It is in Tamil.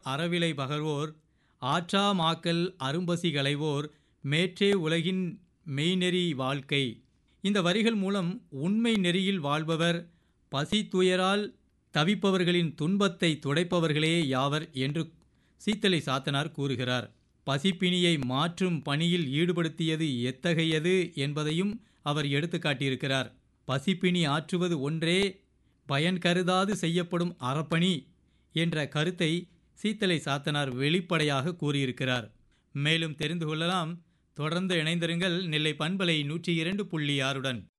அறவிலை பகர்வோர் ஆற்றா மாக்கல் அரும்பசி களைவோர் மேற்றே உலகின் மெய்நெறி வாழ்க்கை இந்த வரிகள் மூலம் உண்மை நெறியில் வாழ்பவர் பசி துயரால் தவிப்பவர்களின் துன்பத்தை துடைப்பவர்களே யாவர் என்று சீத்தலை சாத்தனார் கூறுகிறார் பசிப்பிணியை மாற்றும் பணியில் ஈடுபடுத்தியது எத்தகையது என்பதையும் அவர் எடுத்து காட்டியிருக்கிறார் பசிப்பிணி ஆற்றுவது ஒன்றே பயன் கருதாது செய்யப்படும் அறப்பணி என்ற கருத்தை சீத்தலை சாத்தனார் வெளிப்படையாக கூறியிருக்கிறார் மேலும் தெரிந்து கொள்ளலாம் தொடர்ந்து இணைந்திருங்கள் நெல்லை பண்பலை நூற்றி இரண்டு புள்ளி ஆறுடன்